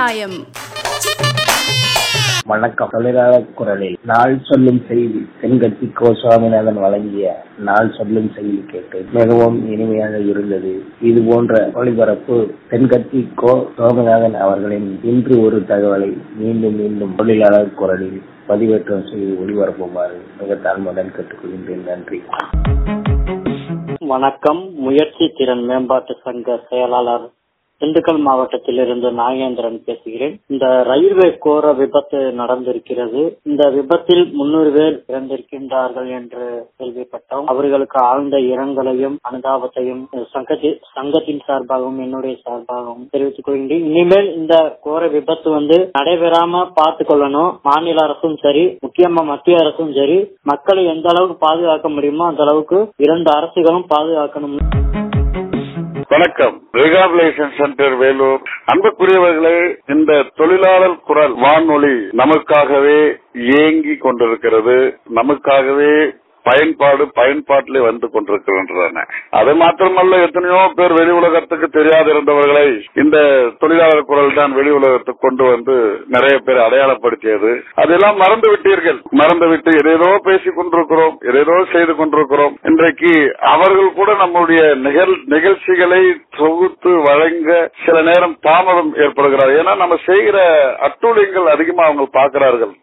நியாயம் வணக்கம் தொழிலாளர் குரலில் நாள் சொல்லும் செய்தி தென்கட்சி கோ சுவாமிநாதன் வழங்கிய நாள் சொல்லும் செய்தி கேட்டு மிகவும் இனிமையாக இருந்தது இது போன்ற ஒளிபரப்பு தென்கட்சி கோ சுவாமிநாதன் அவர்களின் இன்று ஒரு தகவலை மீண்டும் மீண்டும் தொழிலாளர் குரலில் பதிவேற்றம் செய்து ஒளிபரப்புமாறு மிக தாழ்மையுடன் கேட்டுக்கொள்கின்றேன் நன்றி வணக்கம் முயற்சி திறன் மேம்பாட்டு சங்க செயலாளர் திண்டுக்கல் மாவட்டத்திலிருந்து நாகேந்திரன் பேசுகிறேன் இந்த ரயில்வே கோர விபத்து நடந்திருக்கிறது இந்த விபத்தில் முன்னூறு பேர் இறந்திருக்கின்றார்கள் என்று கேள்விப்பட்டோம் அவர்களுக்கு ஆழ்ந்த இரங்கலையும் அனுதாபத்தையும் சங்கத்தி சங்கத்தின் சார்பாகவும் என்னுடைய சார்பாகவும் தெரிவித்துக் கொள்கின்றேன் இனிமேல் இந்த கோர விபத்து வந்து நடைபெறாம பார்த்து கொள்ளணும் மாநில அரசும் சரி முக்கியமா மத்திய அரசும் சரி மக்களை எந்த அளவுக்கு பாதுகாக்க முடியுமோ அந்த அளவுக்கு இரண்டு அரசுகளும் பாதுகாக்கணும் வணக்கம் ரிகாபிலேஷன் சென்டர் வேலூர் அன்புக்குரியவர்களே இந்த தொழிலாளர் குரல் வானொலி நமக்காகவே இயங்கி கொண்டிருக்கிறது நமக்காகவே பயன்பாடு பயன்பாட்டிலே வந்து கொண்டிருக்கின்றன அது மாத்திரமல்ல எத்தனையோ பேர் வெளி உலகத்துக்கு தெரியாதிருந்தவர்களை இந்த தொழிலாளர் குரல் தான் வெளி உலகத்துக்கு கொண்டு வந்து நிறைய பேர் அடையாளப்படுத்தியது அதெல்லாம் மறந்து விட்டீர்கள் மறந்து விட்டு எதேதோ பேசிக் கொண்டிருக்கிறோம் எதேதோ செய்து கொண்டிருக்கிறோம் இன்றைக்கு அவர்கள் கூட நம்முடைய நிகழ் நிகழ்ச்சிகளை தொகுத்து வழங்க சில நேரம் தாமதம் ஏற்படுகிறார் ஏன்னா நம்ம செய்கிற அட்டூழியங்கள் அதிகமா அவங்க பார்க்கிறார்கள்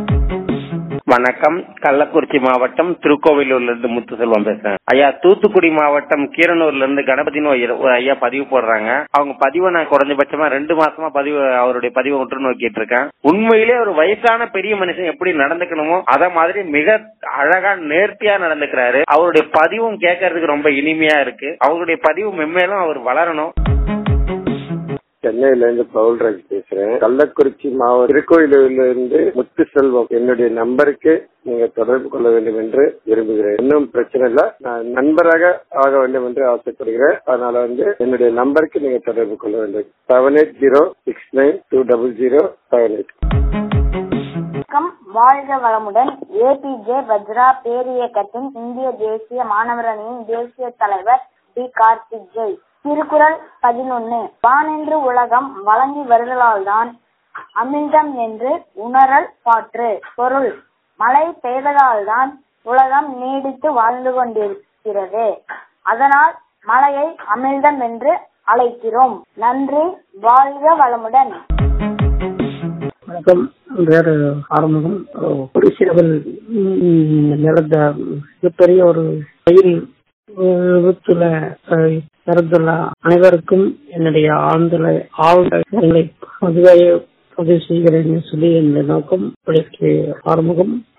வணக்கம் கள்ளக்குறிச்சி மாவட்டம் திருக்கோவிலூர்ல இருந்து முத்துசெல்வம் பேசுறேன் ஐயா தூத்துக்குடி மாவட்டம் கீரனூர்ல இருந்து கணபதினு ஒரு ஒரு ஐயா பதிவு போடுறாங்க அவங்க பதிவை நான் குறைஞ்சபட்சமா ரெண்டு மாசமா பதிவு அவருடைய பதிவை உற்று நோக்கிட்டு இருக்கேன் உண்மையிலே ஒரு வயசான பெரிய மனுஷன் எப்படி நடந்துக்கணுமோ அத மாதிரி மிக அழகா நேர்த்தியா நடந்துக்கிறாரு அவருடைய பதிவும் கேட்கறதுக்கு ரொம்ப இனிமையா இருக்கு அவருடைய பதிவு மென்மேலும் அவர் வளரணும் சென்னையில இருந்து பவுல்ராஜ் பேசுறேன் கள்ளக்குறிச்சி மாவட்ட திருக்கோயிலூர்ல இருந்து முத்து செல்வம் என்னுடைய நம்பருக்கு நீங்க தொடர்பு கொள்ள வேண்டும் என்று விரும்புகிறேன் இன்னும் பிரச்சனை இல்ல நான் நண்பராக ஆக வேண்டும் என்று ஆசைப்படுகிறேன் அதனால வந்து என்னுடைய நம்பருக்கு நீங்க தொடர்பு கொள்ள வேண்டும் seven eight zero six nine two double zero seven eight வணக்கம் வாழ்க வளமுடன் ஏபிஜே வஜ்ரா பேரியக்கத்தின் இந்திய தேசிய மாணவர் அணியின் தேசிய தலைவர் டி கார்த்திக் ஜெய் திருக்குறள் பதினொன்னு வானென்று உலகம் வழங்கி வருதலால்தான் அமிழ்தம் என்று உணரல் பாற்று பொருள் மழை பெய்ததால்தான் உலகம் நீடித்து வாழ்ந்து கொண்டிருக்கிறது அதனால் மழையை அமிழ்தம் என்று அழைக்கிறோம் நன்றி வாழ்க வளமுடன் வணக்கம் வேறு ஆரம்பம் ஒரு சிலவல் நடந்த மிகப்பெரிய ஒரு ரயில் விபத்துல இறந்துள்ள அனைவருக்கும் என்னுடைய ஆழ்ந்த ஆழ்ந்த பதிவை பதிவு செய்கிறேன் சொல்லி இந்த நோக்கம் ஆறுமுகம்